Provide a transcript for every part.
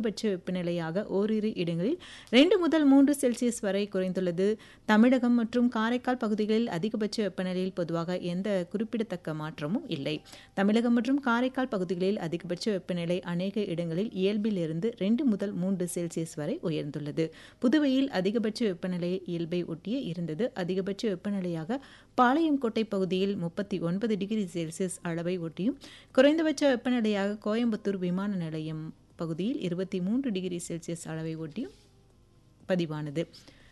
அதிகபட்ச வெப்பநிலையாக ஓரிரு இடங்களில் ரெண்டு முதல் மூன்று செல்சியஸ் வரை குறைந்துள்ளது தமிழகம் மற்றும் காரைக்கால் பகுதிகளில் அதிகபட்ச வெப்பநிலையில் பொதுவாக எந்த குறிப்பிடத்தக்க மாற்றமும் இல்லை தமிழகம் மற்றும் காரைக்கால் பகுதிகளில் அதிகபட்ச வெப்பநிலை அநேக இடங்களில் இயல்பிலிருந்து ரெண்டு முதல் மூன்று செல்சியஸ் வரை உயர்ந்துள்ளது புதுவையில் அதிகபட்ச வெப்பநிலை இயல்பை ஒட்டியே இருந்தது அதிகபட்ச வெப்பநிலையாக பாளையங்கோட்டை பகுதியில் முப்பத்தி ஒன்பது டிகிரி செல்சியஸ் அளவை ஒட்டியும் குறைந்தபட்ச வெப்பநிலையாக கோயம்புத்தூர் விமான நிலையம் பகுதியில் இருபத்தி மூன்று டிகிரி செல்சியஸ் அளவை ஒட்டியும் பதிவானது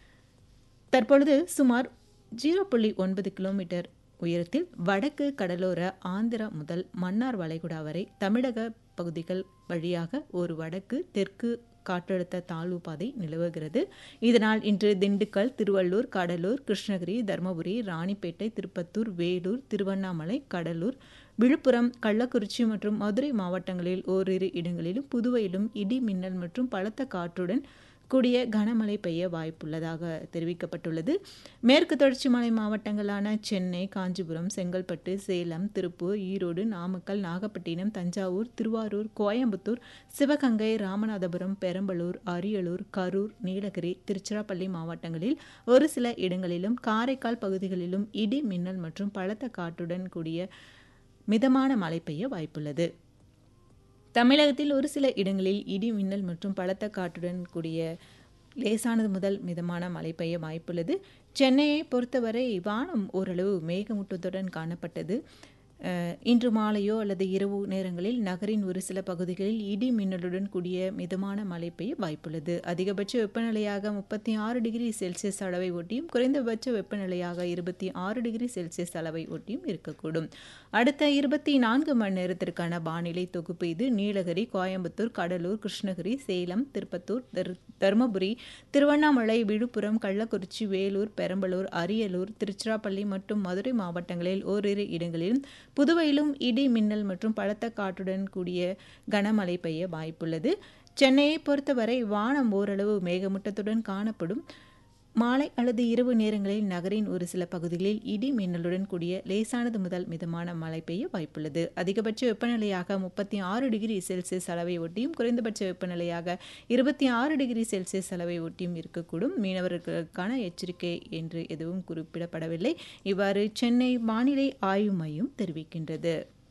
தற்பொழுது சுமார் ஜீரோ புள்ளி ஒன்பது கிலோமீட்டர் உயரத்தில் வடக்கு கடலோர ஆந்திரா முதல் மன்னார் வளைகுடா வரை தமிழக பகுதிகள் வழியாக ஒரு வடக்கு தெற்கு காற்றழுத்த தாழ்வு பாதை நிலவுகிறது இதனால் இன்று திண்டுக்கல் திருவள்ளூர் கடலூர் கிருஷ்ணகிரி தருமபுரி ராணிப்பேட்டை திருப்பத்தூர் வேலூர் திருவண்ணாமலை கடலூர் விழுப்புரம் கள்ளக்குறிச்சி மற்றும் மதுரை மாவட்டங்களில் ஓரிரு இடங்களிலும் புதுவையிலும் இடி மின்னல் மற்றும் பலத்த காற்றுடன் கூடிய கனமழை பெய்ய வாய்ப்புள்ளதாக தெரிவிக்கப்பட்டுள்ளது மேற்கு தொடர்ச்சி மலை மாவட்டங்களான சென்னை காஞ்சிபுரம் செங்கல்பட்டு சேலம் திருப்பூர் ஈரோடு நாமக்கல் நாகப்பட்டினம் தஞ்சாவூர் திருவாரூர் கோயம்புத்தூர் சிவகங்கை ராமநாதபுரம் பெரம்பலூர் அரியலூர் கரூர் நீலகிரி திருச்சிராப்பள்ளி மாவட்டங்களில் ஒரு சில இடங்களிலும் காரைக்கால் பகுதிகளிலும் இடி மின்னல் மற்றும் பலத்த காற்றுடன் கூடிய மிதமான மழை பெய்ய வாய்ப்புள்ளது தமிழகத்தில் ஒரு சில இடங்களில் இடி மின்னல் மற்றும் பலத்த காற்றுடன் கூடிய லேசானது முதல் மிதமான மழை பெய்ய வாய்ப்புள்ளது சென்னையை பொறுத்தவரை வானம் ஓரளவு மேகமூட்டத்துடன் காணப்பட்டது இன்று மாலையோ அல்லது இரவு நேரங்களில் நகரின் ஒரு சில பகுதிகளில் இடி மின்னலுடன் கூடிய மிதமான மழை பெய்ய வாய்ப்புள்ளது அதிகபட்ச வெப்பநிலையாக முப்பத்தி ஆறு டிகிரி செல்சியஸ் அளவை ஒட்டியும் குறைந்தபட்ச வெப்பநிலையாக இருபத்தி ஆறு டிகிரி செல்சியஸ் அளவை ஒட்டியும் இருக்கக்கூடும் அடுத்த இருபத்தி நான்கு மணி நேரத்திற்கான வானிலை தொகுப்பு இது நீலகிரி கோயம்புத்தூர் கடலூர் கிருஷ்ணகிரி சேலம் திருப்பத்தூர் தருமபுரி திருவண்ணாமலை விழுப்புரம் கள்ளக்குறிச்சி வேலூர் பெரம்பலூர் அரியலூர் திருச்சிராப்பள்ளி மற்றும் மதுரை மாவட்டங்களில் ஓரிரு இடங்களிலும் புதுவையிலும் இடி மின்னல் மற்றும் பலத்த காற்றுடன் கூடிய கனமழை பெய்ய வாய்ப்புள்ளது சென்னையை பொறுத்தவரை வானம் ஓரளவு மேகமூட்டத்துடன் காணப்படும் மாலை அல்லது இரவு நேரங்களில் நகரின் ஒரு சில பகுதிகளில் இடி மின்னலுடன் கூடிய லேசானது முதல் மிதமான மழை பெய்ய வாய்ப்புள்ளது அதிகபட்ச வெப்பநிலையாக முப்பத்தி ஆறு டிகிரி செல்சியஸ் அளவை ஒட்டியும் குறைந்தபட்ச வெப்பநிலையாக இருபத்தி ஆறு டிகிரி செல்சியஸ் அளவை ஒட்டியும் இருக்கக்கூடும் மீனவர்களுக்கான எச்சரிக்கை என்று எதுவும் குறிப்பிடப்படவில்லை இவ்வாறு சென்னை வானிலை ஆய்வு மையம் தெரிவிக்கின்றது